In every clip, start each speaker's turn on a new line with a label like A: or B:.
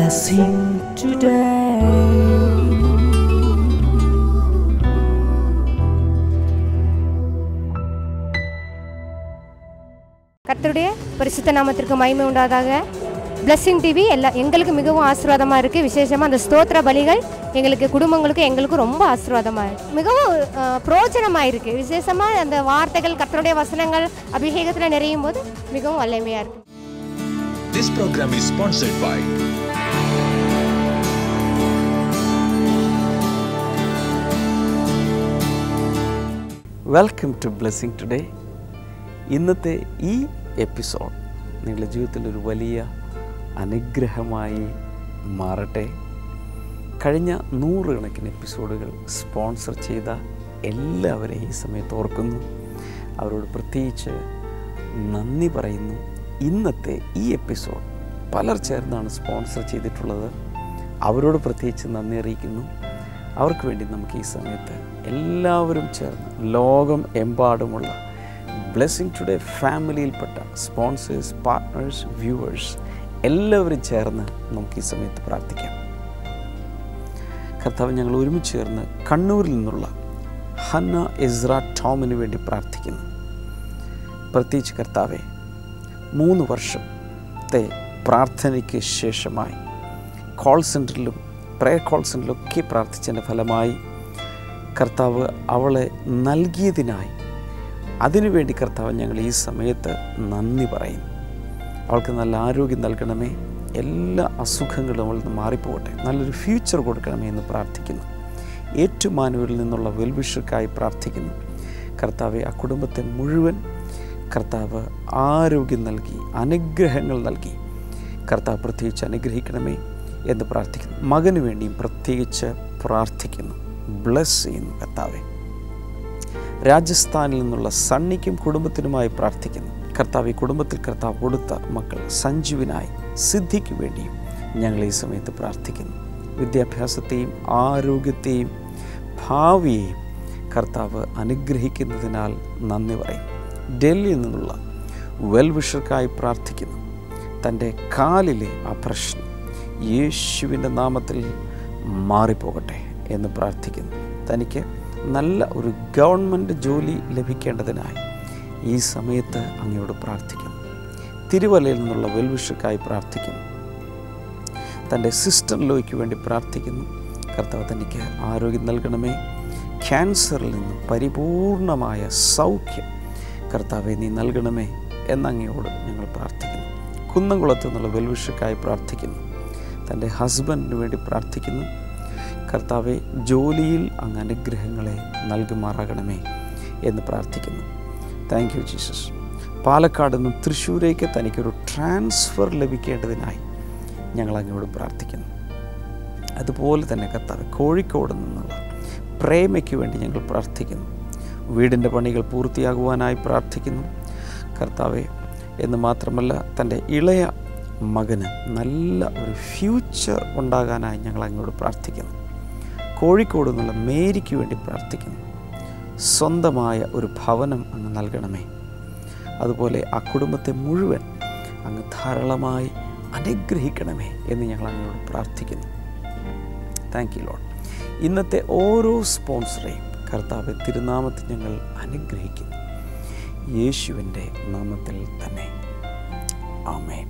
A: blessing today.
B: கர்த்தருடைய பரிசுத்த நாமத்திற்கு மகிமை உண்டாதாக பிளஸ்ஸிங் டிவி எல்லா எங்களுக்கு மிகவும் ஆசீர்வாதமாக இருக்குது விசேஷமாக அந்த ஸ்தோத்திர பலிகள் எங்களுக்கு குடும்பங்களுக்கு எங்களுக்கும் ரொம்ப ஆசீர்வாதமாக இருக்கு மிகவும் பிரோஜனமாக இருக்குது விசேஷமாக அந்த வார்த்தைகள் கர்த்தருடைய வசனங்கள் அபிஷேகத்தில் நிறையும் போது மிகவும் வல்லமையாக இருக்குது
C: This program is sponsored by
D: welcome to blessing today ഇന്നത്തെ ഈ എപ്പിസോഡ് നിങ്ങളുടെ ജീവിതത്തിൽ ഒരു വലിയ അനുഗ്രഹമായി മാറട്ടെ കഴിഞ്ഞ നൂറുകണക്കിന് എപ്പിസോഡുകൾ സ്പോൺസർ ചെയ്ത എല്ലാവരെയും ഈ സമയത്ത് ഓർക്കുന്നു അവരോട് പ്രത്യേകിച്ച് നന്ദി പറയുന്നു ഇന്നത്തെ ഈ എപ്പിസോഡ് പലർ ചേർന്നാണ് സ്പോൺസർ ചെയ്തിട്ടുള്ളത് അവരോട് പ്രത്യേകിച്ച് നന്ദി അറിയിക്കുന്നു അവർക്ക് വേണ്ടി നമുക്ക് ഈ സമയത്ത് എല്ലാവരും ചേർന്ന് ലോകം എമ്പാടുമുള്ള ബ്ലെസ്സിങ് ടുഡേ ഫാമിലിയിൽപ്പെട്ട സ്പോൺസേഴ്സ് പാർട്ട്നേഴ്സ് വ്യൂവേഴ്സ് എല്ലാവരും ചേർന്ന് നമുക്ക് ഈ സമയത്ത് പ്രാർത്ഥിക്കാം കർത്താവ് ഞങ്ങൾ ഒരുമിച്ച് ചേർന്ന് കണ്ണൂരിൽ നിന്നുള്ള ഹന്ന എസ്ര ടോമിന് വേണ്ടി പ്രാർത്ഥിക്കുന്നു പ്രത്യേകിച്ച് കർത്താവെ മൂന്ന് വർഷത്തെ പ്രാർത്ഥനയ്ക്ക് ശേഷമായി കോൾ സെൻറ്ററിലും പ്രയർ കോൾ സെൻറ്ററിലൊക്കെ പ്രാർത്ഥിച്ചതിൻ്റെ ഫലമായി കർത്താവ് അവളെ നൽകിയതിനായി അതിനുവേണ്ടി കർത്താവ് ഞങ്ങൾ ഈ സമയത്ത് നന്ദി പറയുന്നു അവൾക്ക് നല്ല ആരോഗ്യം നൽകണമേ എല്ലാ അസുഖങ്ങളും അവളിൽ നിന്ന് മാറിപ്പോകട്ടെ നല്ലൊരു ഫ്യൂച്ചർ കൊടുക്കണമേ എന്ന് പ്രാർത്ഥിക്കുന്നു ഏറ്റുമാനൂരിൽ നിന്നുള്ള വെൽവിഷർക്കായി പ്രാർത്ഥിക്കുന്നു കർത്താവെ ആ കുടുംബത്തെ മുഴുവൻ കർത്താവ് ആരോഗ്യം നൽകി അനുഗ്രഹങ്ങൾ നൽകി കർത്താവ് പ്രത്യേകിച്ച് അനുഗ്രഹിക്കണമേ എന്ന് പ്രാർത്ഥിക്കുന്നു മകന് വേണ്ടിയും പ്രത്യേകിച്ച് പ്രാർത്ഥിക്കുന്നു ബ്ലസ് ചെയ്യുന്നു കർത്താവെ രാജസ്ഥാനിൽ നിന്നുള്ള സണ്ണിക്കും കുടുംബത്തിനുമായി പ്രാർത്ഥിക്കുന്നു കർത്താവ് ഈ കുടുംബത്തിൽ കർത്താവ് കൊടുത്ത മക്കൾ സഞ്ജുവിനായി സിദ്ധിക്ക് വേണ്ടിയും ഞങ്ങൾ ഈ സമയത്ത് പ്രാർത്ഥിക്കുന്നു വിദ്യാഭ്യാസത്തെയും ആരോഗ്യത്തെയും ഭാവിയെയും കർത്താവ് അനുഗ്രഹിക്കുന്നതിനാൽ നന്ദി പറയും ഡൽഹിയിൽ നിന്നുള്ള വെൽവിഷർക്കായി പ്രാർത്ഥിക്കുന്നു തൻ്റെ കാലിലെ ആ പ്രശ്നം യേശുവിൻ്റെ നാമത്തിൽ മാറിപ്പോകട്ടെ എന്ന് പ്രാർത്ഥിക്കുന്നു തനിക്ക് നല്ല ഒരു ഗവൺമെൻറ് ജോലി ലഭിക്കേണ്ടതിനായി ഈ സമയത്ത് അങ്ങയോട് പ്രാർത്ഥിക്കുന്നു തിരുവല്ലയിൽ നിന്നുള്ള വെൽവിഷക്കായി പ്രാർത്ഥിക്കുന്നു തൻ്റെ സിസ്റ്റർ ലോയ്ക്ക് വേണ്ടി പ്രാർത്ഥിക്കുന്നു കർത്താവ് തനിക്ക് ആരോഗ്യം നൽകണമേ ക്യാൻസറിൽ നിന്ന് പരിപൂർണമായ സൗഖ്യം കർത്താവെ നീ നൽകണമേ എന്നങ്ങയോട് ഞങ്ങൾ പ്രാർത്ഥിക്കുന്നു കുന്നംകുളത്ത് നിന്നുള്ള വെൽവിഷക്കായി പ്രാർത്ഥിക്കുന്നു തൻ്റെ ഹസ്ബൻഡിന് വേണ്ടി പ്രാർത്ഥിക്കുന്നു കർത്താവെ ജോലിയിൽ അങ്ങ് അനുഗ്രഹങ്ങളെ നൽകുമാറാകണമേ എന്ന് പ്രാർത്ഥിക്കുന്നു താങ്ക് യു ജീസസ് പാലക്കാട് നിന്ന് തൃശ്ശൂരേക്ക് തനിക്കൊരു ട്രാൻസ്ഫർ ലഭിക്കേണ്ടതിനായി ഞങ്ങൾ അങ്ങോട് പ്രാർത്ഥിക്കുന്നു അതുപോലെ തന്നെ കർത്താവ് കോഴിക്കോട് നിന്നുള്ള പ്രേമയ്ക്ക് വേണ്ടി ഞങ്ങൾ പ്രാർത്ഥിക്കുന്നു വീടിൻ്റെ പണികൾ പൂർത്തിയാകുവാനായി പ്രാർത്ഥിക്കുന്നു കർത്താവെ എന്ന് മാത്രമല്ല തൻ്റെ ഇളയ മകന് നല്ല ഒരു ഫ്യൂച്ചർ ഉണ്ടാകാനായി ഞങ്ങൾ അങ്ങോട്ട് പ്രാർത്ഥിക്കുന്നു കോഴിക്കോട് നിന്നുള്ള മേരിക്ക് വേണ്ടി പ്രാർത്ഥിക്കുന്നു സ്വന്തമായ ഒരു ഭവനം അങ്ങ് നൽകണമേ അതുപോലെ ആ കുടുംബത്തെ മുഴുവൻ അങ്ങ് ധാരാളമായി അനുഗ്രഹിക്കണമേ എന്ന് ഞങ്ങൾ അങ്ങോട്ട് പ്രാർത്ഥിക്കുന്നു താങ്ക് യു ലോഡ് ഇന്നത്തെ ഓരോ സ്പോൺസറെയും കർത്താവ് തിരുനാമത്തിൽ ഞങ്ങൾ അനുഗ്രഹിക്കുന്നു യേശുവിൻ്റെ നാമത്തിൽ തന്നെ ആമേൻ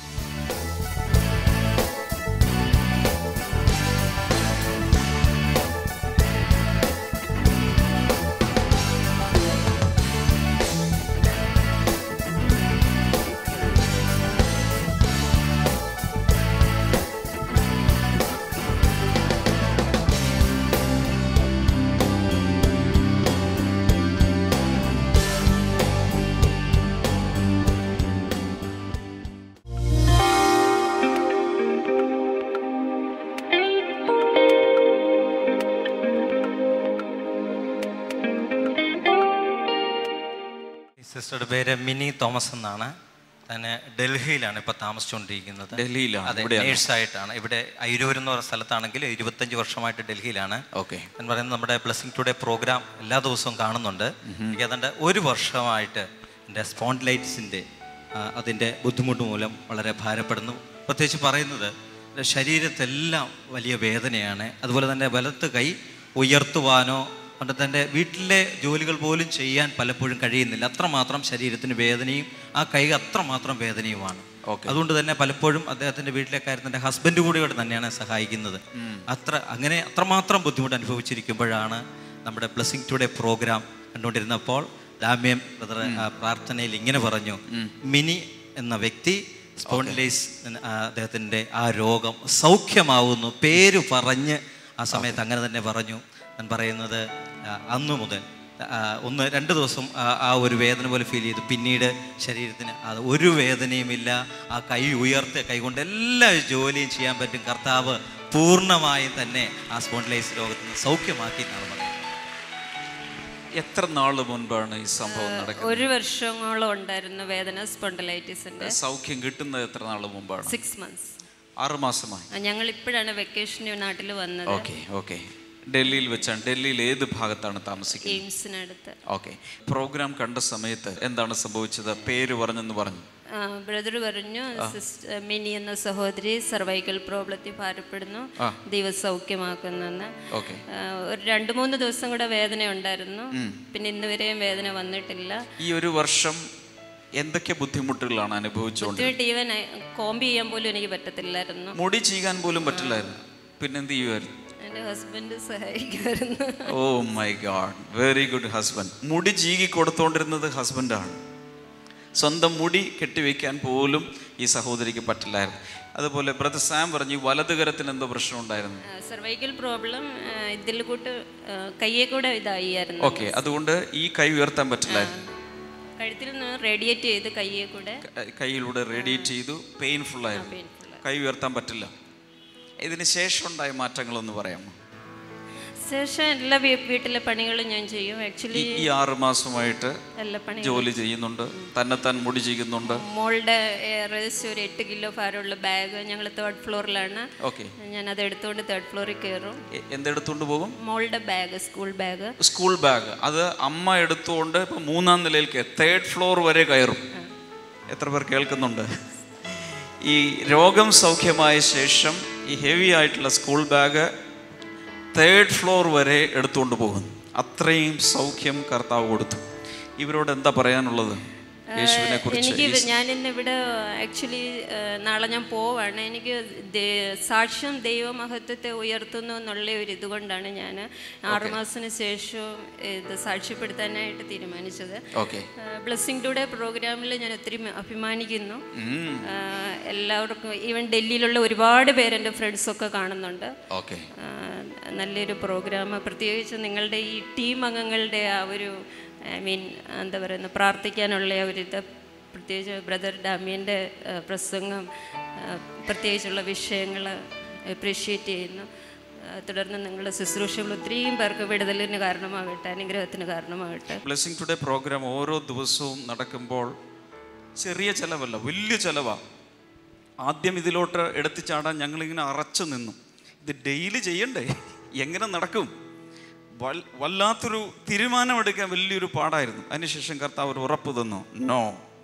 E: ഈ സിസ്റ്ററുടെ പേര് മിനി തോമസ് എന്നാണ് തന്നെ ഡൽഹിയിലാണ് ഇപ്പൊ താമസിച്ചുകൊണ്ടിരിക്കുന്നത്
D: ഡൽഹിയിലാണ്,
E: അതെ
D: ഇവിടെയാണ്.
E: നേഴ്സായിട്ടാണ് ഇവിടെ അയിരൂർ എന്ന് പറയുന്ന സ്ഥലത്താണെങ്കിൽ ഇരുപത്തഞ്ച് വർഷമായിട്ട് ഡൽഹിയിലാണ്
D: ഓക്കെ
E: എന്ന് പറയുന്നത് നമ്മുടെ ബ്ലെസ്സിങ് ടുഡേ പ്രോഗ്രാം എല്ലാ ദിവസവും കാണുന്നുണ്ട് എനിക്ക് ഏതാണ്ട് ഒരു വർഷമായിട്ട് എൻ്റെ സ്പോൺലൈറ്റ്സിൻ്റെ അതിൻ്റെ ബുദ്ധിമുട്ട് മൂലം വളരെ ഭാരപ്പെടുന്നു പ്രത്യേകിച്ച് പറയുന്നത് ശരീരത്തെല്ലാം വലിയ വേദനയാണ് അതുപോലെ തന്നെ വലത്ത് കൈ ഉയർത്തുവാനോ കൊണ്ട് തൻ്റെ വീട്ടിലെ ജോലികൾ പോലും ചെയ്യാൻ പലപ്പോഴും കഴിയുന്നില്ല അത്രമാത്രം ശരീരത്തിന് വേദനയും ആ കൈ അത്രമാത്രം വേദനയുമാണ്
D: Okay.
E: അതുകൊണ്ട് തന്നെ പലപ്പോഴും അദ്ദേഹത്തിൻ്റെ വീട്ടിലെ കാര്യം തൻ്റെ ഹസ്ബൻഡ് കൂടി ഇവിടെ തന്നെയാണ് സഹായിക്കുന്നത് അത്ര അങ്ങനെ അത്രമാത്രം ബുദ്ധിമുട്ട് അനുഭവിച്ചിരിക്കുമ്പോഴാണ് നമ്മുടെ ബ്ലെസ്സിങ് ടുഡേ പ്രോഗ്രാം കണ്ടുകൊണ്ടിരുന്നപ്പോൾ ഡാമ്യം ബ്രദർ പ്രാർത്ഥനയിൽ ഇങ്ങനെ പറഞ്ഞു മിനി എന്ന വ്യക്തി സ്പോണ്ടിലൈസ് അദ്ദേഹത്തിൻ്റെ ആ രോഗം സൗഖ്യമാവുന്നു പേര് പറഞ്ഞ് ആ സമയത്ത് അങ്ങനെ തന്നെ പറഞ്ഞു ഞാൻ പറയുന്നത് ആ, അന്നു മുതൽ ആ, ഒന്ന് രണ്ട് ദിവസം ആ- ആ ഒരു വേദന പോലെ ഫീൽ ചെയ്തു പിന്നീട് ശരീരത്തിന് അത് ഒരു വേദനയുമില്ല ആ കൈ ഉയർത്തി കൈകൊണ്ട് എല്ലാ ജോലിയും ചെയ്യാൻ പറ്റും കർത്താവ് പൂർണ്ണമായും തന്നെ ആ സ്പോണ്ടിലൈസ് രോഗത്തിൽ നിന്ന് സൗഖ്യമാക്കി എന്നാണ് പറയുന്നത്
D: എത്ര നാൾ മുൻപാണ് ഈ സംഭവം നടക്കുന്നത്
F: ഒരു വർഷങ്ങളോളം ഉണ്ടായിരുന്നു വേദന സ്പോണ്ടലൈറ്റിസിന്റെ
D: സൗഖ്യം കിട്ടുന്നത് എത്ര നാൾ മുമ്പാണ്
F: സിക്സ് മന്ത്സ്
D: ആറ് മാസമായി
F: ഞങ്ങൾ ഇപ്പോഴാണ് വെക്കേഷന് നാട്ടിൽ വന്നത്
D: ഓക്കെ ഓക്കെ ഡൽഹിയിൽ വെച്ചാണ് ഡൽഹിയിൽ ഏത് ഭാഗത്താണ് താമസിക്കുന്നത്
F: എയിംസിനടുത്ത്
D: ഓക്കെ പ്രോഗ്രാം കണ്ട സമയത്ത് എന്താണ് സംഭവിച്ചത് പേര് പറഞ്ഞെന്ന് പറഞ്ഞു
F: ബ്രദർ പറഞ്ഞു സിസ്റ്റർ മിനി എന്ന സഹോദരി സർവൈക്കൽ പ്രോബ്ലത്തിൽ ഭാരപ്പെടുന്നു ദൈവം സൗഖ്യമാക്കുന്നെന്ന്
D: ഓക്കെ
F: ആ, ഒരു രണ്ട് മൂന്ന് ദിവസം കൂടെ വേദന ഉണ്ടായിരുന്നു പിന്നെ ഇന്ന് വരെയും വേദന വന്നിട്ടില്ല
D: ഈ ഒരു വർഷം എന്തൊക്കെ ബുദ്ധിമുട്ടുകളാണ് അനുഭവിച്ചുകൊണ്ട്
F: ബുദ്ധിമുട്ട് ഈവൻ കോമ്പ് ചെയ്യാൻ പോലും എനിക്ക് പറ്റത്തില്ലായിരുന്നു
D: മുടി ചീകാൻ പോലും പറ്റില്ലായിരുന്നു പിന്നെ എന്ത് ചെയ്യുമായിരുന്നു
F: എൻ്റെ ഹസ്ബൻഡ് സഹായിക്കുമായിരുന്നു
D: oh my god very good husband മുടി ചീകി കൊടുത്തോണ്ടിരുന്നത് ഹസ്ബൻഡാണ് സ്വന്തം മുടി കെട്ടിവെക്കാൻ പോലും ഈ സഹോദരിക്ക് പറ്റില്ലായിരുന്നു അതുപോലെ ബ്രദർ സാം പറഞ്ഞു ഈ വലതുകരത്തിന് എന്തോ പ്രശ്നം ഉണ്ടായിരുന്നു
F: സർവൈക്കൽ പ്രോബ്ലം ഇതിൽ കൂട്ട് ആ, കയ്യെ കൂടെ ഇതായിരുന്നു
D: ഓക്കെ അതുകൊണ്ട് ഈ കൈ ഉയർത്താൻ പറ്റില്ലായിരുന്നു
F: കഴുത്തിൽ നിന്ന് റേഡിയേറ്റ് ചെയ്ത് കയ്യെ കൂടെ
D: ക- കൈയിലൂടെ റേഡിയേറ്റ് ചെയ്തു പെയിൻഫുൾ ആയിരുന്നു
F: painful
D: കൈ ഉയർത്താൻ പറ്റില്ല ഇതിന് ശേഷം ഉണ്ടായ മാറ്റങ്ങളൊന്ന് പറയാമോ
F: ശേഷം എല്ലാ വീ- വീട്ടിലെ പണികളും ഞാൻ ചെയ്യും ആക്ച്വലി
D: ഈ- ഈ ആറ് മാസമായിട്ട്
F: എല്ലാ പണി
D: ജോലി ചെയ്യുന്നുണ്ട് തന്നെത്താൻ മുടി ചെയ്യുന്നുണ്ട്
F: മോളുടെ ഏകദേശം ഒരു എട്ട് കിലോ ഭാരമുള്ള ബാഗ് ഞങ്ങൾ തേർഡ് ഫ്ലോറിലാണ്
D: ഓക്കെ
F: ഞാൻ അത് എടുത്തുകൊണ്ട് തേർഡ് ഫ്ലോറിൽ കയറും
D: എന്തെടുത്തോണ്ട് പോകും
F: മോളുടെ bag school bag
D: school bag അത് അമ്മ എടുത്തുകൊണ്ട് ഇപ്പൊ മൂന്നാം നിലയിലേക്ക് തേർഡ് ഫ്ലോർ വരെ കയറും എത്ര പേർ കേൾക്കുന്നുണ്ട് ഈ രോഗം സൗഖ്യമായ ശേഷം ഈ ഹെവി ആയിട്ടുള്ള സ്കൂൾ ബാഗ് തേർഡ് ഫ്ലോർ വരെ എടുത്തുകൊണ്ട് പോകുന്നു അത്രയും സൗഖ്യം കർത്താവ് കൊടുത്തു ഇവരോട് എന്താ പറയാനുള്ളത് യേശുവിനെ കുറിച്ച്
F: എനിക്ക് ഇത് ഞാൻ ഇന്ന് ഇവിടെ ആക്ച്വലി നാളെ ഞാൻ പോവാണ് എനിക്ക് ദേ- സാക്ഷ്യം ദൈവമഹത്വത്തെ ഉയർത്തുന്നു എന്നുള്ള ഒരു ഇതുകൊണ്ടാണ് ഞാൻ ആറുമാസത്തിന് ശേഷം ഇത് സാക്ഷ്യപ്പെടുത്താനായിട്ട് തീരുമാനിച്ചത്
D: ഓക്കെ
F: ബ്ലെസ്സിങ് ടുഡേ പ്രോഗ്രാമിൽ ഞാൻ ഒത്തിരി അഭിമാനിക്കുന്നു ആ, എല്ലാവർക്കും ഈവൻ ഡൽഹിയിലുള്ള ഒരുപാട് പേര് എൻ്റെ ഫ്രണ്ട്സൊക്കെ കാണുന്നുണ്ട്
D: ഓക്കെ
F: ആ, നല്ലൊരു പ്രോഗ്രാം പ്രത്യേകിച്ച് നിങ്ങളുടെ ഈ ടീം അംഗങ്ങളുടെ ആ ഒരു ഐ മീൻ എന്താ പറയുന്ന പ്രാർത്ഥിക്കാനുള്ള ആ ഒരു ഇത് പ്രത്യേകിച്ച് ബ്രദർ ഡാമിയൻ്റെ പ്രസംഗം ആ, പ്രത്യേകിച്ചുള്ള വിഷയങ്ങൾ അപ്രീഷിയേറ്റ് ചെയ്യുന്നു ആ, തുടർന്ന് നിങ്ങളുടെ ശുശ്രൂഷകൾ ഒത്തിരിയും പേർക്ക് വിടുതലിന് കാരണമാകട്ടെ അനുഗ്രഹത്തിന് കാരണമാകട്ടെ
D: ബ്ലെസ്സിങ് ടുഡേ പ്രോഗ്രാം ഓരോ ദിവസവും നടക്കുമ്പോൾ ചെറിയ ചിലവല്ല വലിയ ചിലവാ ആദ്യം ഇതിലോട്ട് എടുത്തു ചാടാൻ ഞങ്ങളിങ്ങനെ അറച്ചു നിന്നു ഇത് ഡെയിലി ചെയ്യണ്ടേ എങ്ങനെ നടക്കും വൽ- വല്ലാത്തൊരു തീരുമാനമെടുക്കാൻ വലിയൊരു പാടായിരുന്നു അതിനുശേഷം കർത്താവ് ഒരു ഉറപ്പ് തന്നു no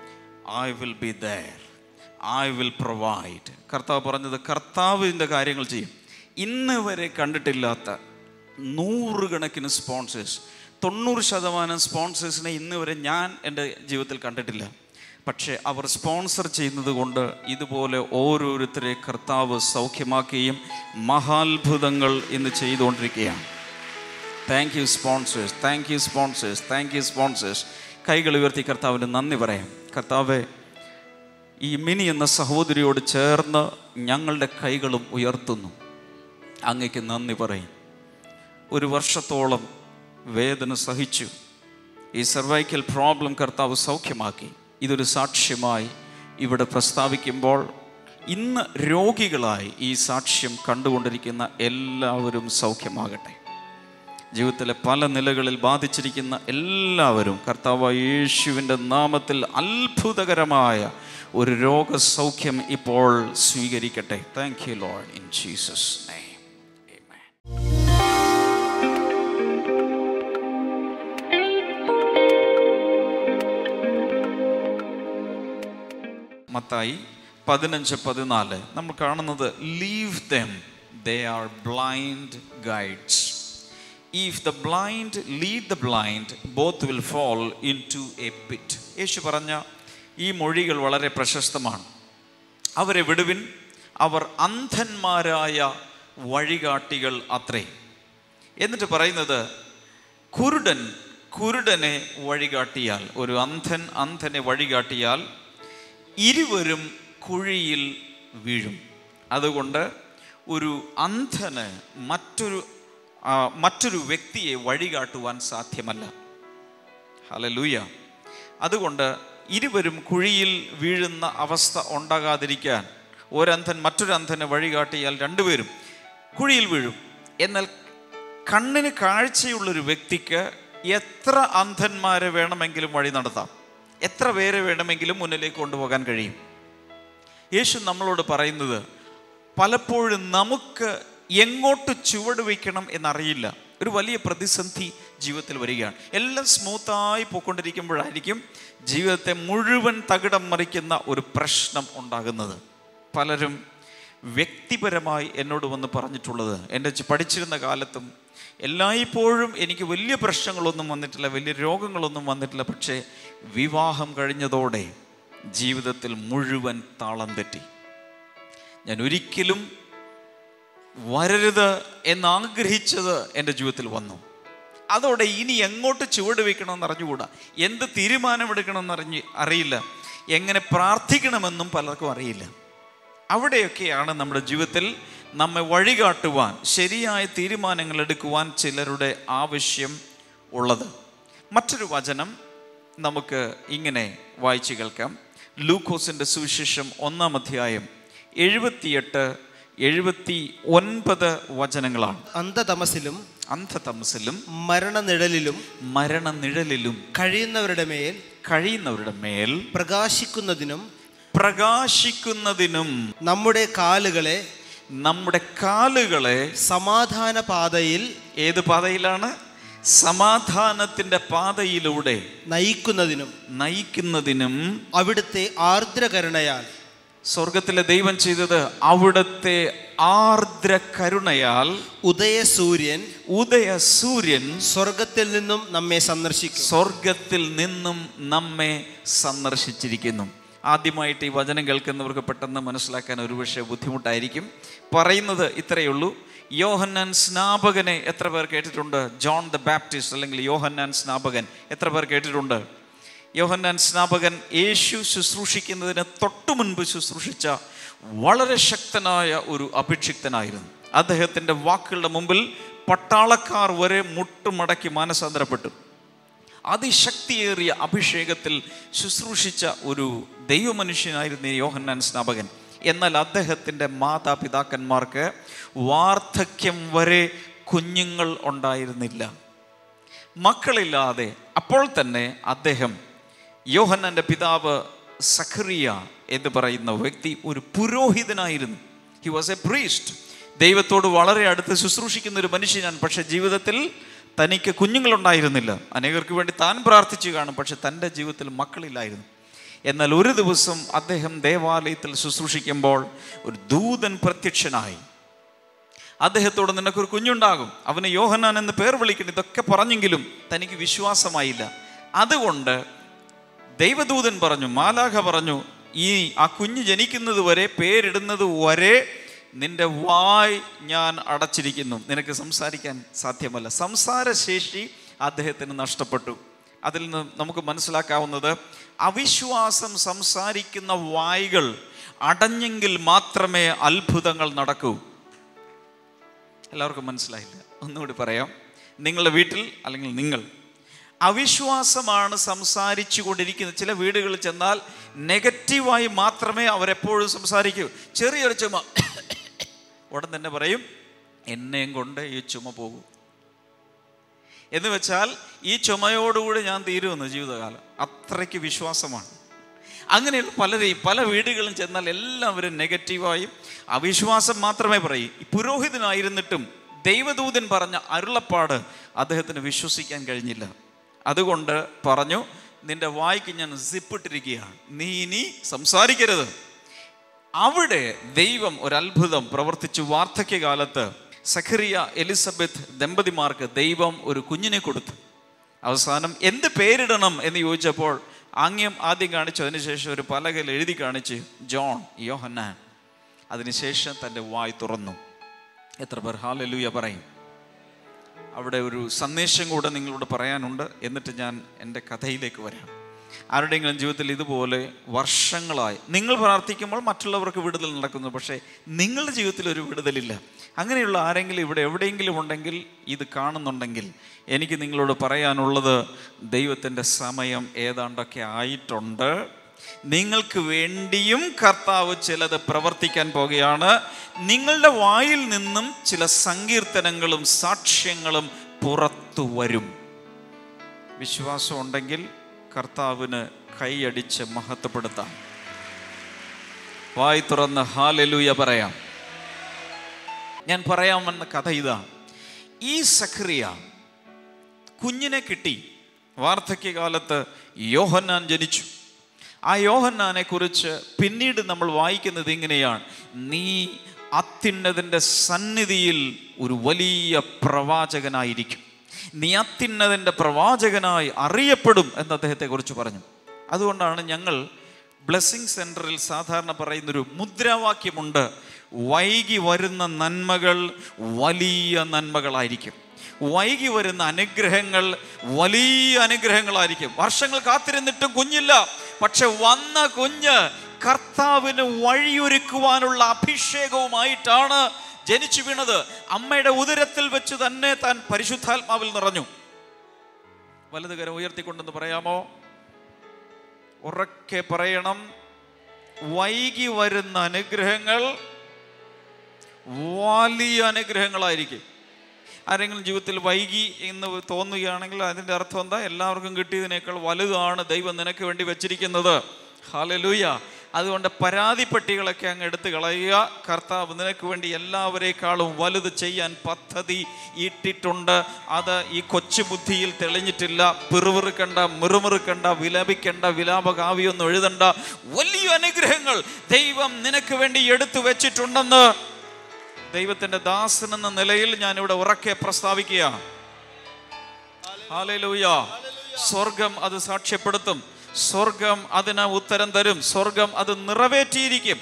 D: I will be there I will provide കർത്താവ് പറഞ്ഞത് കർത്താവിൻ്റെ കാര്യങ്ങൾ ചെയ്യും ഇന്ന് വരെ കണ്ടിട്ടില്ലാത്ത നൂറുകണക്കിന് സ്പോൺസേഴ്സ് തൊണ്ണൂറ് ശതമാനം സ്പോൺസേഴ്സിനെ ഇന്ന് വരെ ഞാൻ എൻ്റെ ജീവിതത്തിൽ കണ്ടിട്ടില്ല പക്ഷേ അവർ സ്പോൺസർ ചെയ്യുന്നത് കൊണ്ട് ഇതുപോലെ ഓരോരുത്തരെ കർത്താവ് സൗഖ്യമാക്കുകയും മഹാത്ഭുതങ്ങൾ ഇന്ന് ചെയ്തുകൊണ്ടിരിക്കുകയാണ് thank you sponsors thank you sponsors thank you sponsors കൈകൾ ഉയർത്തി കർത്താവിന് നന്ദി പറയാം കർത്താവെ ഈ മിനി എന്ന സഹോദരിയോട് ചേർന്ന് ഞങ്ങളുടെ കൈകളും ഉയർത്തുന്നു അങ്ങയ്ക്ക് നന്ദി പറയും ഒരു വർഷത്തോളം വേദന സഹിച്ചു ഈ സർവൈക്കൽ പ്രോബ്ലം കർത്താവ് സൗഖ്യമാക്കി ഇതൊരു സാക്ഷ്യമായി ഇവിടെ പ്രസ്താവിക്കുമ്പോൾ ഇന്ന് രോഗികളായി ഈ സാക്ഷ്യം കണ്ടുകൊണ്ടിരിക്കുന്ന എല്ലാവരും സൗഖ്യമാകട്ടെ ജീവിതത്തിലെ പല നിലകളിൽ ബാധിച്ചിരിക്കുന്ന എല്ലാവരും കർത്താവ് യേശുവിൻ്റെ നാമത്തിൽ അത്ഭുതകരമായ ഒരു രോഗസൗഖ്യം ഇപ്പോൾ സ്വീകരിക്കട്ടെ thank you lord in Jesus name Mathai
G: പതിനഞ്ച് പതിനാല് നമ്മൾ കാണുന്നത് leave them they are blind guides if the blind lead the blind both will fall into a pit Yeshu പറഞ്ഞ ഈ മൊഴികൾ വളരെ പ്രശസ്തമാണ് അവരെ വിടുവിൻ അവർ അന്ധന്മാരായ വഴികാട്ടികൾ അത്രേ എന്നിട്ട് പറയുന്നത് കുരുടൻ കുരുടനെ വഴികാട്ടിയാൽ ഒരു അന്ധൻ അന്ധനെ വഴികാട്ടിയാൽ ഇരുവരും കുഴിയിൽ വീഴും അതുകൊണ്ട് ഒരു അന്ധന് മറ്റൊരു ആ, മറ്റൊരു വ്യക്തിയെ വഴികാട്ടുവാൻ സാധ്യമല്ല ഹലലൂയ അതുകൊണ്ട് ഇരുവരും കുഴിയിൽ വീഴുന്ന അവസ്ഥ ഉണ്ടാകാതിരിക്കാൻ ഒരന്ധൻ മറ്റൊരു അന്ധനെ വഴികാട്ടിയാൽ രണ്ടുപേരും കുഴിയിൽ വീഴും എന്നാൽ കണ്ണിന് കാഴ്ചയുള്ളൊരു വ്യക്തിക്ക് എത്ര അന്ധന്മാരെ വേണമെങ്കിലും വഴി നടത്താം എത്ര പേരെ വേണമെങ്കിലും മുന്നിലേക്ക് കൊണ്ടുപോകാൻ കഴിയും യേശു നമ്മളോട് പറയുന്നത് പലപ്പോഴും നമുക്ക് എങ്ങോട്ട് ചുവട് വയ്ക്കണം എന്നറിയില്ല ഒരു വലിയ പ്രതിസന്ധി ജീവിതത്തിൽ വരികയാണ് എല്ലാം സ്മൂത്തായി പോയിക്കൊണ്ടിരിക്കുമ്പോഴായിരിക്കും ജീവിതത്തെ മുഴുവൻ തകിടം മറിക്കുന്ന ഒരു പ്രശ്നം ഉണ്ടാകുന്നത് പലരും വ്യക്തിപരമായി എന്നോട് വന്ന് പറഞ്ഞിട്ടുള്ളത് എൻ്റെ ചി- പഠിച്ചിരുന്ന കാലത്തും എല്ലായ്പ്പോഴും എനിക്ക് വലിയ പ്രശ്നങ്ങളൊന്നും വന്നിട്ടില്ല വലിയ രോഗങ്ങളൊന്നും വന്നിട്ടില്ല പക്ഷേ വിവാഹം കഴിഞ്ഞതോടെ ജീവിതത്തിൽ മുഴുവൻ താളം തെറ്റി ഞാൻ ഒരിക്കലും വരരുത് എന്നാഗ്രഹിച്ചത് എൻ്റെ ജീവിതത്തിൽ വന്നു അതോടെ ഇനി എങ്ങോട്ട് ചുവട് വയ്ക്കണമെന്ന് അറിഞ്ഞുകൂടാ എന്ത് തീരുമാനമെടുക്കണമെന്ന് അറിഞ്ഞ് അറിയില്ല എങ്ങനെ പ്രാർത്ഥിക്കണമെന്നും പലർക്കും അറിയില്ല അവിടെയൊക്കെയാണ് നമ്മുടെ ജീവിതത്തിൽ നമ്മെ വഴികാട്ടുവാൻ ശരിയായ തീരുമാനങ്ങൾ എടുക്കുവാൻ ചിലരുടെ ആവശ്യം ഉള്ളത് മറ്റൊരു വചനം നമുക്ക് ഇങ്ങനെ വായിച്ചു കേൾക്കാം ലൂക്കോസിൻ്റെ സുവിശേഷം ഒന്നാം അധ്യായം എഴുപത്തിയെട്ട് എഴുപത്തി ഒൻപത് വചനങ്ങളാണ്
H: അന്ധതമസിലും
G: അന്ധതമസിലും
H: മരണനിഴലിലും
G: മരണനിഴലിലും
H: കഴിയുന്നവരുടെ മേൽ
G: കഴിയുന്നവരുടെ മേൽ
H: പ്രകാശിക്കുന്നതിനും
G: പ്രകാശിക്കുന്നതിനും
H: നമ്മുടെ കാലുകളെ
G: നമ്മുടെ കാലുകളെ
H: സമാധാന പാതയിൽ
G: ഏത് പാതയിലാണ് സമാധാനത്തിന്റെ പാതയിലൂടെ
H: നയിക്കുന്നതിനും
G: നയിക്കുന്നതിനും
H: അവിടുത്തെ ആർദ്രകരുണയാൽ
G: സ്വർഗത്തിലെ ദൈവം ചെയ്തത് അവിടുത്തെ ആർദ്ര കരുണയാൽ
H: ഉദയസൂര്യൻ
G: ഉദയ സൂര്യൻ
H: സ്വർഗത്തിൽ നിന്നും നമ്മെ സന്ദർശിക്കും
G: സ്വർഗത്തിൽ നിന്നും നമ്മെ സന്ദർശിച്ചിരിക്കുന്നു ആദ്യമായിട്ട് ഈ വചനം കേൾക്കുന്നവർക്ക് പെട്ടെന്ന് മനസ്സിലാക്കാൻ ഒരുപക്ഷെ ബുദ്ധിമുട്ടായിരിക്കും പറയുന്നത് ഇത്രയേ ഉള്ളൂ യോഹന്നാൻ സ്നാപകനെ എത്ര പേർ കേട്ടിട്ടുണ്ട് ജോൺ ദ ബാപ്റ്റിസ്റ്റ് അല്ലെങ്കിൽ യോഹന്നാൻ സ്നാപകൻ എത്ര പേർ കേട്ടിട്ടുണ്ട് യോഹന്നാൻ സ്നാപകൻ യേശു ശുശ്രൂഷിക്കുന്നതിന് തൊട്ടു മുൻപ് ശുശ്രൂഷിച്ച വളരെ ശക്തനായ ഒരു അഭിഷിക്തനായിരുന്നു അദ്ദേഹത്തിൻ്റെ വാക്കുകളുടെ മുമ്പിൽ പട്ടാളക്കാർ വരെ മുട്ടുമടക്കി മാനസാന്തരപ്പെട്ടു അതിശക്തിയേറിയ അഭിഷേകത്തിൽ ശുശ്രൂഷിച്ച ഒരു ദൈവമനുഷ്യനായിരുന്നു ഈ യോഹന്നാൻ സ്നാപകൻ എന്നാൽ അദ്ദേഹത്തിൻ്റെ മാതാപിതാക്കന്മാർക്ക് വാർദ്ധക്യം വരെ കുഞ്ഞുങ്ങൾ ഉണ്ടായിരുന്നില്ല മക്കളില്ലാതെ അപ്പോൾ തന്നെ അദ്ദേഹം യോഹന്നാൻ്റെ പിതാവ് സഖറിയ എന്ന് പറയുന്ന വ്യക്തി ഒരു പുരോഹിതനായിരുന്നു ഹി വാസ് എ പ്രീസ്റ്റ് ദൈവത്തോട് വളരെ അടുത്ത് ശുശ്രൂഷിക്കുന്ന ഒരു മനുഷ്യനാണ് പക്ഷെ ജീവിതത്തിൽ തനിക്ക് കുഞ്ഞുങ്ങളുണ്ടായിരുന്നില്ല അനേകർക്ക് വേണ്ടി താൻ പ്രാർത്ഥിച്ചു കാണും പക്ഷെ തൻ്റെ ജീവിതത്തിൽ മക്കളില്ലായിരുന്നു എന്നാൽ ഒരു ദിവസം അദ്ദേഹം ദേവാലയത്തിൽ ശുശ്രൂഷിക്കുമ്പോൾ ഒരു ദൂതൻ പ്രത്യക്ഷനായി അദ്ദേഹത്തോട് നിനക്കൊരു കുഞ്ഞുണ്ടാകും അവന് യോഹന്നാൻ എന്ന് പേർ വിളിക്കണം ഇതൊക്കെ പറഞ്ഞെങ്കിലും തനിക്ക് വിശ്വാസമായില്ല അതുകൊണ്ട് ദൈവദൂതൻ പറഞ്ഞു മാലാഖ പറഞ്ഞു ഈ ആ കുഞ്ഞ് ജനിക്കുന്നത് വരെ പേരിടുന്നത് വരെ നിന്റെ വായ് ഞാൻ അടച്ചിരിക്കുന്നു നിനക്ക് സംസാരിക്കാൻ സാധ്യമല്ല സംസാരശേഷി അദ്ദേഹത്തിന് നഷ്ടപ്പെട്ടു അതിൽ നിന്ന് നമുക്ക് മനസ്സിലാക്കാവുന്നത് അവിശ്വാസം സംസാരിക്കുന്ന വായ്കൾ അടഞ്ഞെങ്കിൽ മാത്രമേ അത്ഭുതങ്ങൾ നടക്കൂ എല്ലാവർക്കും മനസ്സിലായില്ല ഒന്നുകൂടി പറയാം നിങ്ങളുടെ വീട്ടിൽ അല്ലെങ്കിൽ നിങ്ങൾ അവിശ്വാസമാണ് സംസാരിച്ചു കൊണ്ടിരിക്കുന്നത് ചില വീടുകളിൽ ചെന്നാൽ നെഗറ്റീവായി മാത്രമേ അവരെപ്പോഴും സംസാരിക്കൂ ചെറിയൊരു ചുമ ഉടൻ തന്നെ പറയും എന്നെയും കൊണ്ട് ഈ ചുമ പോകും എന്ന് വെച്ചാൽ ഈ ചുമയോടുകൂടി ഞാൻ തീരുമെന്ന് ജീവിതകാലം അത്രയ്ക്ക് വിശ്വാസമാണ് അങ്ങനെയുള്ള പലരെയും പല വീടുകളും ചെന്നാൽ എല്ലാവരും നെഗറ്റീവായും അവിശ്വാസം മാത്രമേ പറയൂ ഈ പുരോഹിതനായിരുന്നിട്ടും ദൈവദൂതൻ പറഞ്ഞ അരുളപ്പാട് അദ്ദേഹത്തിന് വിശ്വസിക്കാൻ കഴിഞ്ഞില്ല അതുകൊണ്ട് പറഞ്ഞു നിന്റെ വായിക്ക് ഞാൻ സിപ്പിട്ടിരിക്കുകയാണ് നീ ഇനി സംസാരിക്കരുത് അവിടെ ദൈവം ഒരു അത്ഭുതം പ്രവർത്തിച്ചു വാർദ്ധക്യകാലത്ത് സഖറിയ എലിസബത്ത് ദമ്പതിമാർക്ക് ദൈവം ഒരു കുഞ്ഞിനെ കൊടുത്തു അവസാനം എന്ത് പേരിടണം എന്ന് ചോദിച്ചപ്പോൾ ആംഗ്യം ആദ്യം കാണിച്ചു അതിനുശേഷം ഒരു പലകയിൽ എഴുതി കാണിച്ച് ജോൺ യോഹന്നാൻ അതിനുശേഷം തൻ്റെ വായ് തുറന്നു എത്ര പേർ ഹാലലൂയ പറയും അവിടെ ഒരു സന്ദേശം കൂടെ നിങ്ങളോട് പറയാനുണ്ട് എന്നിട്ട് ഞാൻ എൻ്റെ കഥയിലേക്ക് വരാം ആരുടെയെങ്കിലും ജീവിതത്തിൽ ഇതുപോലെ വർഷങ്ങളായി നിങ്ങൾ പ്രാർത്ഥിക്കുമ്പോൾ മറ്റുള്ളവർക്ക് വിടുതൽ നടക്കുന്നു പക്ഷേ നിങ്ങളുടെ ജീവിതത്തിൽ ഒരു വിടുതലില്ല അങ്ങനെയുള്ള ആരെങ്കിലും ഇവിടെ എവിടെയെങ്കിലും ഉണ്ടെങ്കിൽ ഇത് കാണുന്നുണ്ടെങ്കിൽ എനിക്ക് നിങ്ങളോട് പറയാനുള്ളത് ദൈവത്തിൻ്റെ സമയം ഏതാണ്ടൊക്കെ ആയിട്ടുണ്ട് നിങ്ങൾക്ക് വേണ്ടിയും കർത്താവ് ചിലത് പ്രവർത്തിക്കാൻ പോകുകയാണ് നിങ്ങളുടെ വായിൽ നിന്നും ചില സങ്കീർത്തനങ്ങളും സാക്ഷ്യങ്ങളും പുറത്തു വരും വിശ്വാസം ഉണ്ടെങ്കിൽ കർത്താവിന് കൈയടിച്ച് മഹത്വപ്പെടുത്താം വായി തുറന്ന് ഹാലലൂയ പറയാം ഞാൻ പറയാമെന്ന കഥ ഇതാ ഈ സഖറിയ കുഞ്ഞിനെ കിട്ടി വാർദ്ധക്യകാലത്ത് യോഹന്നാൻ ജനിച്ചു ആ യോഹന്നാനെ കുറിച്ച് പിന്നീട് നമ്മൾ വായിക്കുന്നത് ഇങ്ങനെയാണ് നീ അത്യുന്നതിൻ്റെ സന്നിധിയിൽ ഒരു വലിയ പ്രവാചകനായിരിക്കും നീ അത്യുന്നതിൻ്റെ പ്രവാചകനായി അറിയപ്പെടും എന്ന് അദ്ദേഹത്തെ കുറിച്ച് പറഞ്ഞു അതുകൊണ്ടാണ് ഞങ്ങൾ ബ്ലെസ്സിങ് സെൻറ്ററിൽ സാധാരണ പറയുന്നൊരു മുദ്രാവാക്യമുണ്ട് വൈകി വരുന്ന നന്മകൾ വലിയ നന്മകളായിരിക്കും വൈകി വരുന്ന അനുഗ്രഹങ്ങൾ വലിയ അനുഗ്രഹങ്ങളായിരിക്കും വർഷങ്ങൾ കാത്തിരുന്നിട്ടും കുഞ്ഞില്ല പക്ഷെ വന്ന കുഞ്ഞ് കർത്താവിന് വഴിയൊരുക്കുവാനുള്ള അഭിഷേകവുമായിട്ടാണ് ജനിച്ചു വീണത് അമ്മയുടെ ഉദരത്തിൽ വെച്ച് തന്നെ താൻ പരിശുദ്ധാത്മാവിൽ നിറഞ്ഞു വലത് കരം ഉയർത്തിക്കൊണ്ടെന്ന് പറയാമോ ഉറക്കെ പറയണം വൈകി വരുന്ന അനുഗ്രഹങ്ങൾ വലിയ അനുഗ്രഹങ്ങളായിരിക്കും ആരെങ്കിലും ജീവിതത്തിൽ വൈകി എന്ന് തോന്നുകയാണെങ്കിൽ അതിൻ്റെ അർത്ഥം എന്താ എല്ലാവർക്കും കിട്ടിയതിനേക്കാൾ വലുതാണ് ദൈവം നിനക്ക് വേണ്ടി വെച്ചിരിക്കുന്നത് ഹാലലൂയ അതുകൊണ്ട് പരാതിപ്പെട്ടികളൊക്കെ അങ്ങ് എടുത്ത് കളയുക കർത്താവ് നിനക്ക് വേണ്ടി എല്ലാവരേക്കാളും വലുത് ചെയ്യാൻ പദ്ധതി ഇട്ടിട്ടുണ്ട് അത് ഈ കൊച്ചു ബുദ്ധിയിൽ തെളിഞ്ഞിട്ടില്ല പിറുവിറുക്കണ്ട മുറുമുറുക്കണ്ട വിലപിക്കണ്ട വിലാപകാവ്യൊന്നും എഴുതണ്ട വലിയ അനുഗ്രഹങ്ങൾ ദൈവം നിനക്ക് വേണ്ടി എടുത്തു വെച്ചിട്ടുണ്ടെന്ന് ദൈവത്തിന്റെ ദാസൻ എന്ന നിലയിൽ ഞാൻ ഇവിടെ ഉറക്കെ പ്രസ്താവിക്കുക ഹാലലൂയ സ്വർഗം അത് സാക്ഷ്യപ്പെടുത്തും സ്വർഗം അതിന് ഉത്തരം തരും സ്വർഗം അത് നിറവേറ്റിയിരിക്കും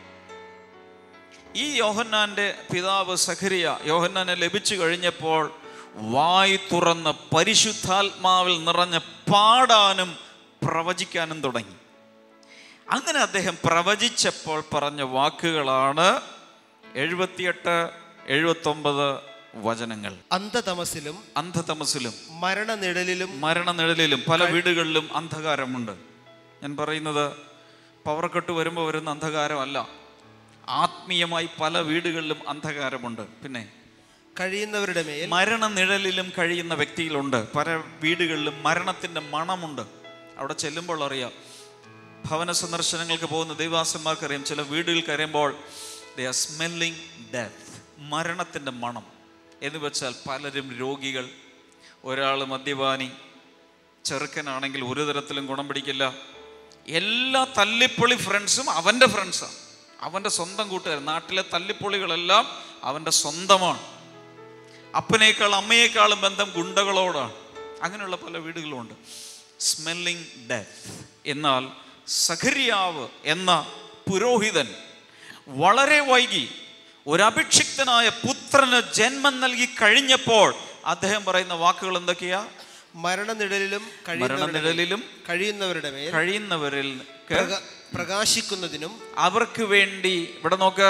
G: ഈ യോഹന്നാന്റെ പിതാവ് സഖരിയ യോഹന്നാനെ ലഭിച്ചു കഴിഞ്ഞപ്പോൾ വായി തുറന്ന് പരിശുദ്ധാത്മാവിൽ നിറഞ്ഞ് പാടാനും പ്രവചിക്കാനും തുടങ്ങി അങ്ങനെ അദ്ദേഹം പ്രവചിച്ചപ്പോൾ പറഞ്ഞ വാക്കുകളാണ് എഴുപത്തിയെട്ട് എഴുപത്തൊമ്പത് വചനങ്ങൾ
H: അന്ധതമസിലും
G: അന്ധതമസിലും
H: മരണനിഴലിലും
G: മരണനിഴലിലും പല വീടുകളിലും അന്ധകാരമുണ്ട് ഞാൻ പറയുന്നത് പവർ കട്ട് വരുമ്പോൾ വരുന്ന അന്ധകാരമല്ല ആത്മീയമായി പല വീടുകളിലും അന്ധകാരമുണ്ട് പിന്നെ
H: കഴിയുന്നവരുടെ മേൽ
G: മരണനിഴലിലും കഴിയുന്ന വ്യക്തികളുണ്ട് പല വീടുകളിലും മരണത്തിൻ്റെ മണമുണ്ട് അവിടെ ചെല്ലുമ്പോൾ അറിയാം ഭവന സന്ദർശനങ്ങൾക്ക് പോകുന്ന ദൈവാസന്മാർക്കറിയാം ചില വീടുകൾ കയറുമ്പോൾ ദേ ആർ സ്മെല്ലിംഗ് ഡെത്ത് മരണത്തിൻ്റെ മണം എന്ന് വെച്ചാൽ പലരും രോഗികൾ ഒരാൾ മദ്യപാനി ചെറുക്കനാണെങ്കിൽ ഒരു തരത്തിലും ഗുണം പിടിക്കില്ല എല്ലാ തല്ലിപ്പൊളി ഫ്രണ്ട്സും അവൻ്റെ ഫ്രണ്ട്സാണ് അവൻ്റെ സ്വന്തം കൂട്ടുകാർ നാട്ടിലെ തല്ലിപ്പൊളികളെല്ലാം അവൻ്റെ സ്വന്തമാണ് അപ്പനേക്കാൾ അമ്മയേക്കാളും ബന്ധം ഗുണ്ടകളോടാണ് അങ്ങനെയുള്ള പല വീടുകളുമുണ്ട് സ്മെല്ലിംഗ് ഡെത്ത് എന്നാൽ സഖരിയാവ് എന്ന പുരോഹിതൻ വളരെ വൈകി ഒരു അഭിക്ഷിക്തനായ പുത്രന് ജന്മം നൽകി കഴിഞ്ഞപ്പോൾ അദ്ദേഹം പറയുന്ന വാക്കുകൾ എന്തൊക്കെയാ
H: മരണനിഴലിലും കഴിയുന്നവരുടെ മേൽ-
G: മരണനിഴലിലും
H: കഴിയുന്നവരുടെ മേൽ
G: കഴിയുന്നവരിൽ
H: പ്രക- പ്രകാശിക്കുന്നതിനും
G: അവർക്ക് വേണ്ടി ഇവിടെ നോക്ക്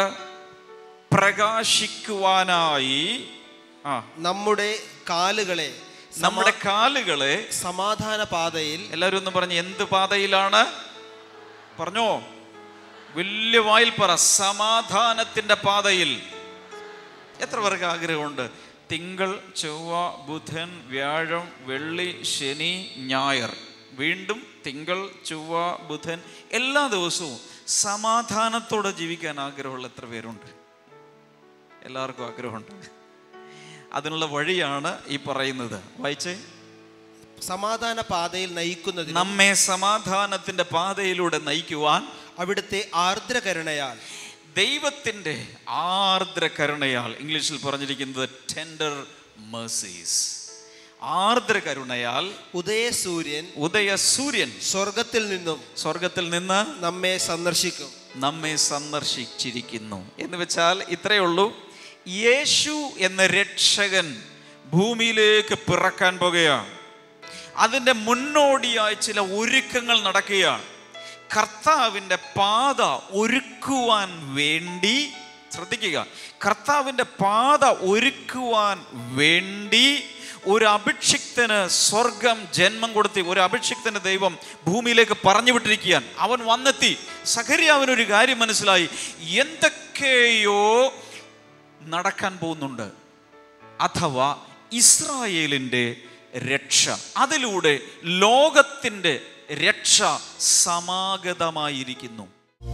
G: പ്രകാശിക്കുവാനായി ആ
H: നമ്മുടെ കാലുകളെ
G: നമ്മുടെ കാലുകളെ
H: സമാധാന പാതയിൽ
G: എല്ലാവരും ഒന്ന് പറഞ്ഞ് എന്ത് പാതയിലാണ് പറഞ്ഞോ വലിയ വായിൽ പറ സമാധാനത്തിന്റെ പാതയിൽ എത്ര പേർക്ക് ആഗ്രഹമുണ്ട് തിങ്കൾ ചൊവ്വ ബുധൻ വ്യാഴം വെള്ളി ശനി ഞായർ വീണ്ടും തിങ്കൾ ചൊവ്വ ബുധൻ എല്ലാ ദിവസവും സമാധാനത്തോടെ ജീവിക്കാൻ ആഗ്രഹമുള്ള എത്ര പേരുണ്ട് എല്ലാവർക്കും ആഗ്രഹമുണ്ട് അതിനുള്ള വഴിയാണ് ഈ പറയുന്നത് വായിച്ചേ
H: സമാധാന പാതയിൽ നയിക്കുന്നതിനും
G: നമ്മെ സമാധാനത്തിന്റെ പാതയിലൂടെ നയിക്കുവാൻ
H: അവിടുത്തെ ആർദ്രകരുണയാൽ
G: ദൈവത്തിൻ്റെ ആർദ്ര കരുണയാൽ ഇംഗ്ലീഷിൽ പറഞ്ഞിരിക്കുന്നത് ടെൻഡർ മേഴ്സീസ് ആർദ്ര കരുണയാൽ
H: ഉദയസൂര്യൻ
G: ഉദയ സൂര്യൻ
H: സ്വർഗത്തിൽ നിന്നും
G: സ്വർഗത്തിൽ നിന്ന്
H: നമ്മെ സന്ദർശിക്കും
G: നമ്മെ സന്ദർശിച്ചിരിക്കുന്നു എന്ന് വെച്ചാൽ ഇത്രയേ ഉള്ളൂ യേശു എന്ന രക്ഷകൻ ഭൂമിയിലേക്ക് പിറക്കാൻ പോകുകയാണ് അതിൻ്റെ മുന്നോടിയായി ചില ഒരുക്കങ്ങൾ നടക്കുകയാണ് കർത്താവിൻ്റെ പാത ഒരുക്കുവാൻ വേണ്ടി ശ്രദ്ധിക്കുക കർത്താവിൻ്റെ പാത ഒരുക്കുവാൻ വേണ്ടി ഒരു അഭിഷിക്തന് സ്വർഗം ജന്മം കൊടുത്തി ഒരു അഭിഷിക്തന് ദൈവം ഭൂമിയിലേക്ക് പറഞ്ഞു വിട്ടിരിക്കുകയാണ് അവൻ വന്നെത്തി സഖരിയാവിനൊരു കാര്യം മനസ്സിലായി എന്തൊക്കെയോ നടക്കാൻ പോകുന്നുണ്ട് അഥവാ ഇസ്രായേലിൻ്റെ രക്ഷ അതിലൂടെ ലോകത്തിൻ്റെ രക്ഷ സമാഗതമായിരിക്കുന്നു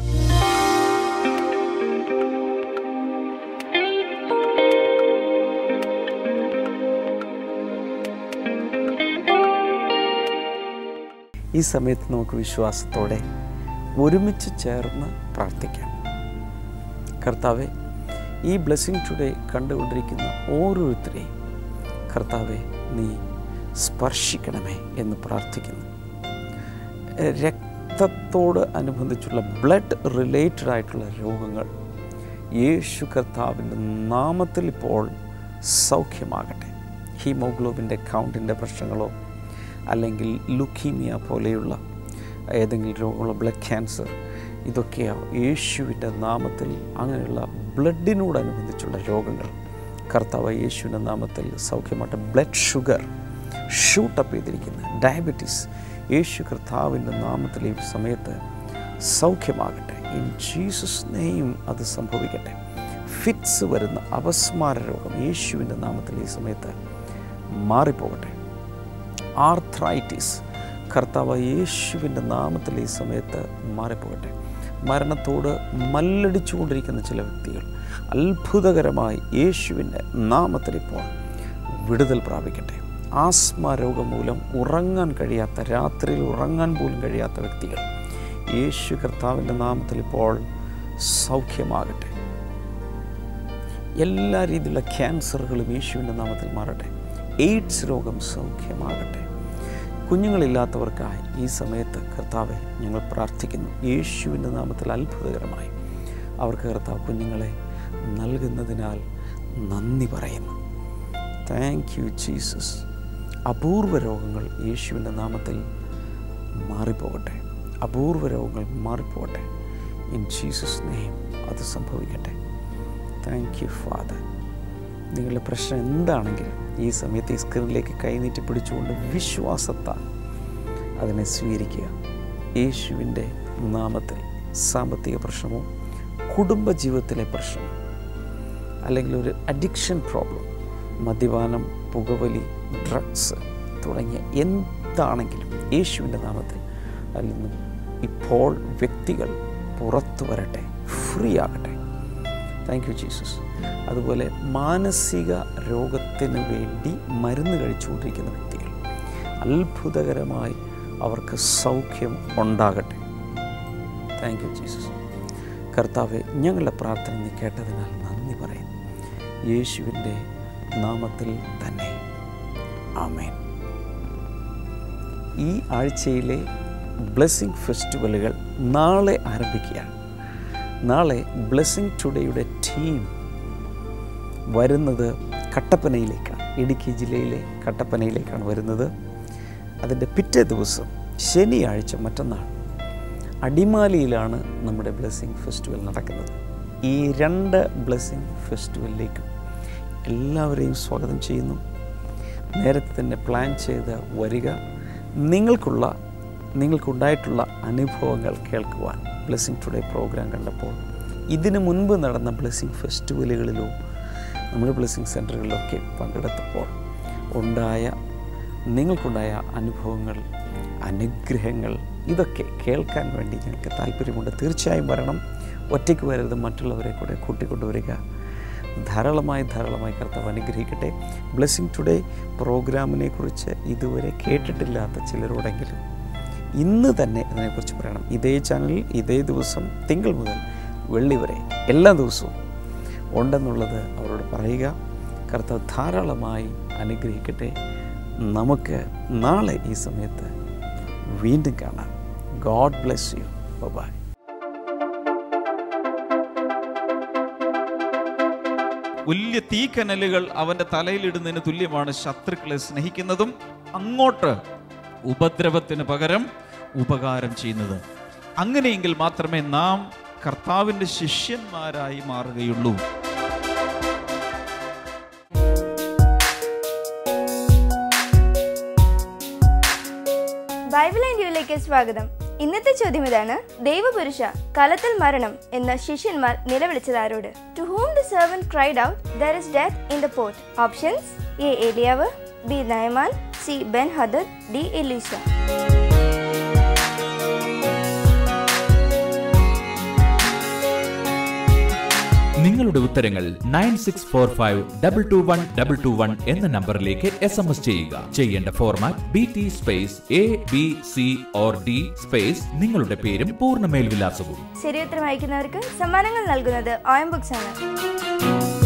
D: ഈ സമയത്ത് നമുക്ക് വിശ്വാസത്തോടെ ഒരുമിച്ച് ചേർന്ന് പ്രാർത്ഥിക്കാം കർത്താവെ ഈ ബ്ലെസ്സിങ് ടുഡേ കണ്ടുകൊണ്ടിരിക്കുന്ന ഓരോരുത്തരെയും കർത്താവെ നീ സ്പർശിക്കണമേ എന്ന് പ്രാർത്ഥിക്കുന്നു രക്തത്തോട് അനുബന്ധിച്ചുള്ള ബ്ലഡ് റിലേറ്റഡ് ആയിട്ടുള്ള രോഗങ്ങൾ യേശു കർത്താവിൻ്റെ നാമത്തിൽ ഇപ്പോൾ സൗഖ്യമാകട്ടെ ഹീമോഗ്ലോബിൻ്റെ കൗണ്ടിൻ്റെ പ്രശ്നങ്ങളോ അല്ലെങ്കിൽ ലുക്കീമിയ പോലെയുള്ള ഏതെങ്കിലും രോഗമുള്ള ബ്ലഡ് ക്യാൻസർ ഇതൊക്കെയാവും യേശുവിൻ്റെ നാമത്തിൽ അങ്ങനെയുള്ള ബ്ലഡിനോടനുബന്ധിച്ചുള്ള രോഗങ്ങൾ കർത്താവ് യേശുവിൻ്റെ നാമത്തിൽ സൗഖ്യമാട്ടെ ബ്ലഡ് ഷുഗർ ഷൂട്ടപ്പ് ചെയ്തിരിക്കുന്ന ഡയബറ്റീസ് യേശു കർത്താവിൻ്റെ നാമത്തിൽ ഈ സമയത്ത് സൗഖ്യമാകട്ടെ ഇൻ ജീസസ് നെയ്യും അത് സംഭവിക്കട്ടെ ഫിറ്റ്സ് വരുന്ന അപസ്മാര രോഗം യേശുവിൻ്റെ നാമത്തിൽ ഈ സമയത്ത് മാറിപ്പോകട്ടെ ആർത്രൈറ്റിസ് കർത്താവ് യേശുവിൻ്റെ നാമത്തിൽ ഈ സമയത്ത് മാറിപ്പോകട്ടെ മരണത്തോട് മല്ലടിച്ചുകൊണ്ടിരിക്കുന്ന ചില വ്യക്തികൾ അത്ഭുതകരമായി യേശുവിൻ്റെ നാമത്തിൽ ഇപ്പോൾ വിടുതൽ പ്രാപിക്കട്ടെ ആസ്മ രോഗം മൂലം ഉറങ്ങാൻ കഴിയാത്ത രാത്രിയിൽ ഉറങ്ങാൻ പോലും കഴിയാത്ത വ്യക്തികൾ യേശു കർത്താവിൻ്റെ നാമത്തിൽ ഇപ്പോൾ സൗഖ്യമാകട്ടെ എല്ലാ രീതിയിലുള്ള ക്യാൻസറുകളും യേശുവിൻ്റെ നാമത്തിൽ മാറട്ടെ എയ്ഡ്സ് രോഗം സൗഖ്യമാകട്ടെ കുഞ്ഞുങ്ങളില്ലാത്തവർക്കായി ഈ സമയത്ത് കർത്താവെ ഞങ്ങൾ പ്രാർത്ഥിക്കുന്നു യേശുവിൻ്റെ നാമത്തിൽ അത്ഭുതകരമായി അവർക്ക് കർത്താവ് കുഞ്ഞുങ്ങളെ നൽകുന്നതിനാൽ നന്ദി പറയുന്നു താങ്ക് യു ജീസസ് അപൂർവ രോഗങ്ങൾ യേശുവിൻ്റെ നാമത്തിൽ മാറിപ്പോകട്ടെ അപൂർവ രോഗങ്ങൾ മാറിപ്പോകട്ടെ ഇൻ ജീസസ് നെയ്ം അത് സംഭവിക്കട്ടെ താങ്ക് യു ഫാദർ നിങ്ങളുടെ പ്രശ്നം എന്താണെങ്കിലും ഈ സമയത്ത് ഈ സ്ക്രീനിലേക്ക് കൈനീട്ടി പിടിച്ചുകൊണ്ട് വിശ്വാസത്താൽ അതിനെ സ്വീകരിക്കുക യേശുവിൻ്റെ നാമത്തിൽ സാമ്പത്തിക പ്രശ്നമോ കുടുംബജീവിതത്തിലെ പ്രശ്നം അല്ലെങ്കിൽ ഒരു അഡിക്ഷൻ പ്രോബ്ലം മദ്യപാനം പുകവലി ഡ്രഗ്സ് തുടങ്ങിയ എന്താണെങ്കിലും യേശുവിൻ്റെ നാമത്തിൽ അതിൽ നിന്നും ഇപ്പോൾ വ്യക്തികൾ പുറത്തു വരട്ടെ ഫ്രീ ആകട്ടെ താങ്ക് യു ജീസസ് അതുപോലെ മാനസിക രോഗത്തിന് വേണ്ടി മരുന്ന് കഴിച്ചുകൊണ്ടിരിക്കുന്ന വ്യക്തികൾ അത്ഭുതകരമായി അവർക്ക് സൗഖ്യം ഉണ്ടാകട്ടെ താങ്ക് യു ജീസസ് കർത്താവെ ഞങ്ങളുടെ പ്രാർത്ഥന നീ കേട്ടതിനാൽ നന്ദി പറയുന്നു യേശുവിൻ്റെ നാമത്തിൽ തന്നെ ആമേൻ ഈ ആഴ്ചയിലെ ബ്ലെസ്സിങ് ഫെസ്റ്റിവലുകൾ നാളെ ആരംഭിക്കുകയാണ് നാളെ ബ്ലെസ്സിങ് ടുഡേയുടെ ടീം വരുന്നത് കട്ടപ്പനയിലേക്കാണ് ഇടുക്കി ജില്ലയിലെ കട്ടപ്പനയിലേക്കാണ് വരുന്നത് അതിൻ്റെ പിറ്റേ ദിവസം ശനിയാഴ്ച മറ്റന്നാൾ അടിമാലിയിലാണ് നമ്മുടെ ബ്ലെസ്സിങ് ഫെസ്റ്റിവൽ നടക്കുന്നത് ഈ രണ്ട് ബ്ലെസ്സിങ് ഫെസ്റ്റിവലിലേക്കും എല്ലാവരെയും സ്വാഗതം ചെയ്യുന്നു നേരത്തെ തന്നെ പ്ലാൻ ചെയ്ത് വരിക നിങ്ങൾക്കുള്ള നിങ്ങൾക്കുണ്ടായിട്ടുള്ള അനുഭവങ്ങൾ കേൾക്കുവാൻ ബ്ലെസ്സിങ് ടുഡേ പ്രോഗ്രാം കണ്ടപ്പോൾ ഇതിനു മുൻപ് നടന്ന ബ്ലെസ്സിങ് ഫെസ്റ്റിവലുകളിലോ നമ്മുടെ ബ്ലെസ്സിങ് സെൻറ്ററുകളിലൊക്കെ പങ്കെടുത്തപ്പോൾ ഉണ്ടായ നിങ്ങൾക്കുണ്ടായ അനുഭവങ്ങൾ അനുഗ്രഹങ്ങൾ ഇതൊക്കെ കേൾക്കാൻ വേണ്ടി ഞങ്ങൾക്ക് താല്പര്യമുണ്ട് തീർച്ചയായും വരണം ഒറ്റയ്ക്ക് വരരുത് മറ്റുള്ളവരെ കൂടെ കൂട്ടിക്കൊണ്ടുവരിക ധാരാളമായി ധാരാളമായി കർത്താവ് അനുഗ്രഹിക്കട്ടെ ബ്ലെസ്സിങ് ടുഡേ പ്രോഗ്രാമിനെ കുറിച്ച് ഇതുവരെ കേട്ടിട്ടില്ലാത്ത ചിലരോടെങ്കിലും ഇന്ന് തന്നെ ഇതിനെക്കുറിച്ച് പറയണം ഇതേ ചാനലിൽ ഇതേ ദിവസം തിങ്കൾ മുതൽ വെള്ളി വരെ എല്ലാ ദിവസവും ഉണ്ടെന്നുള്ളത് അവരോട് പറയുക കർത്താവ് ധാരാളമായി അനുഗ്രഹിക്കട്ടെ നമുക്ക് നാളെ ഈ സമയത്ത് വീണ്ടും കാണാം ഗോഡ് ബ്ലെസ് യു ബൈ
G: വലിയ തീക്കനലുകൾ അവന്റെ തലയിലിടുന്നതിന് തുല്യമാണ് ശത്രുക്കളെ സ്നേഹിക്കുന്നതും അങ്ങോട്ട് ഉപദ്രവത്തിന് പകരം ഉപകാരം ചെയ്യുന്നത് അങ്ങനെയെങ്കിൽ മാത്രമേ നാം കർത്താവിൻ്റെ ശിഷ്യന്മാരായി മാറുകയുള്ളൂ
I: ബൈബിൾ ആൻഡ് യുയിലേക്ക് സ്വാഗതം ഇന്നത്തെ ചോദ്യം ഇതാണ് ദൈവപുരുഷ കലത്തിൽ മരണം എന്ന ശിഷ്യന്മാർ നിലവിളിച്ചത് ആരോട് to whom the servant cried out there is death in the pot options A ഏലിയാവ് B Naaman C Ben Hadad D എലീസ
J: നിങ്ങളുടെ ഉത്തരങ്ങൾ nine six four five double two one double two one എന്ന നമ്പറിലേക്ക് എസ് എം എസ് ചെയ്യുക ചെയ്യേണ്ട format B T space A B C or D space നിങ്ങളുടെ പേരും പൂർണ്ണ മേൽവിലാസവും
I: ശരിയുത്തരം അയക്കുന്നവർക്ക് സമ്മാനങ്ങൾ നൽകുന്നത് ഓയം ബുക്സ് ആണ്